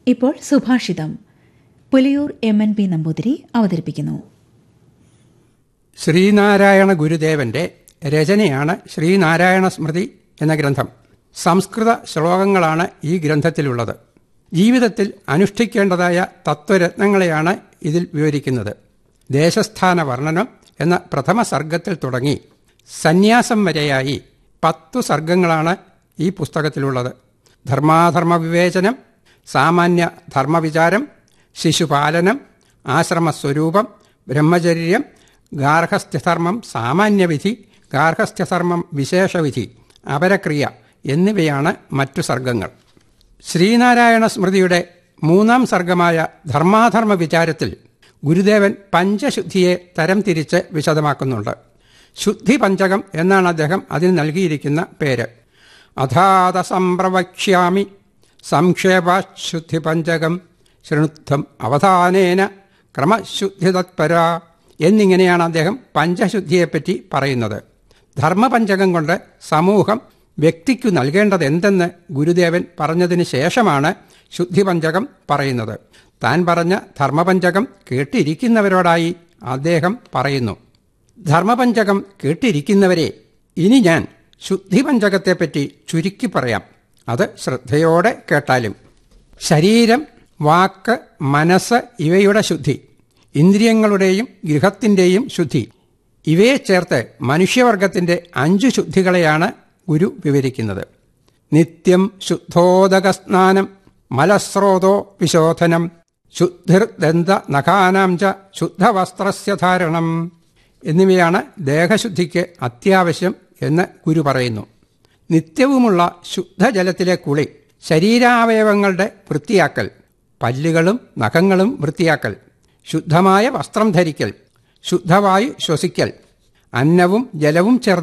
ഇപ്പോൾ സുഭാഷിതം Puliyur M N P Namboothiri അവതരിപ്പിക്കുന്നു ശ്രീനാരായണ ഗുരുദേവന്റെ രചനയാണ് ശ്രീനാരായണ സ്മൃതി എന്ന ഗ്രന്ഥം സംസ്കൃത ശ്ലോകങ്ങളാണ് ഈ ഗ്രന്ഥത്തിലുള്ളത് ജീവിതത്തിൽ അനുഷ്ഠിക്കേണ്ടതായ തത്വരത്നങ്ങളെയാണ് ഇതിൽ വിവരിക്കുന്നത് ദേശസ്ഥാന വർണ്ണനം എന്ന പ്രഥമ സർഗത്തിൽ തുടങ്ങി സന്യാസം വരെയായി പത്തു സർഗങ്ങളാണ് ഈ പുസ്തകത്തിലുള്ളത് ധർമാധർമ്മ വിവേചനം സാമാന്യ ധർമ്മവിചാരം ശിശുപാലനം ആശ്രമസ്വരൂപം ബ്രഹ്മചര്യം ഗാർഹസ്ഥ്യധർമ്മം സാമാന്യവിധി ഗാർഹസ്ഥ്യധർമ്മം വിശേഷവിധി അപരക്രിയ എന്നിവയാണ് മറ്റു സർഗങ്ങൾ ശ്രീനാരായണ സ്മൃതിയുടെ മൂന്നാം സർഗമായ ധർമാധർമ്മ വിചാരത്തിൽ ഗുരുദേവൻ പഞ്ചശുദ്ധിയെ തരംതിരിച്ച് വിശദമാക്കുന്നുണ്ട് ശുദ്ധി പഞ്ചകം എന്നാണ് അദ്ദേഹം അതിന് നൽകിയിരിക്കുന്ന പേര് അഥാത സംപ്രവക്ഷ്യാമി സംക്ഷേപാശുദ്ധി പഞ്ചകം ശൃണുദ്ധം അവധാനേന ക്രമശുദ്ധി തത്പര എന്നിങ്ങനെയാണ് അദ്ദേഹം പഞ്ചശുദ്ധിയെപ്പറ്റി പറയുന്നത് ധർമ്മപഞ്ചകം കൊണ്ട് സമൂഹം വ്യക്തിക്കു നൽകേണ്ടത് എന്തെന്ന് ഗുരുദേവൻ പറഞ്ഞതിന് ശേഷമാണ് ശുദ്ധിപഞ്ചകം പറയുന്നത് താൻ പറഞ്ഞ ധർമ്മപഞ്ചകം കേട്ടിരിക്കുന്നവരോടായി അദ്ദേഹം പറയുന്നു ധർമ്മപഞ്ചകം കേട്ടിരിക്കുന്നവരെ ഇനി ഞാൻ ശുദ്ധിപഞ്ചകത്തെപ്പറ്റി ചുരുക്കി പറയാം അത് ശ്രദ്ധയോടെ കേട്ടാലും ശരീരം വാക്ക് മനസ്സ് ഇവയുടെ ശുദ്ധി ഇന്ദ്രിയങ്ങളുടെയും ഗൃഹത്തിൻ്റെയും ശുദ്ധി ഇവയെ ചേർത്ത് മനുഷ്യവർഗത്തിന്റെ അഞ്ചു ശുദ്ധികളെയാണ് ഗുരു വിവരിക്കുന്നത് നിത്യം ശുദ്ധോദകസ്നാനം മലസ്രോതോ വിശോധനം ശുദ്ധിർദന്ത നഖാനാം ച ശുദ്ധവസ്ത്രസ്യ ധാരണം എന്നിവയാണ് ദേഹശുദ്ധിക്ക് അത്യാവശ്യം എന്ന് ഗുരു പറയുന്നു നിത്യവുമുള്ള ശുദ്ധജലത്തിലെ കുളി ശരീരാവയവങ്ങളുടെ വൃത്തിയാക്കൽ പല്ലുകളും നഖങ്ങളും വൃത്തിയാക്കൽ ശുദ്ധമായ വസ്ത്രം ധരിക്കൽ ശുദ്ധവായു ശ്വസിക്കൽ അന്നവും ജലവും ചേർന്ന്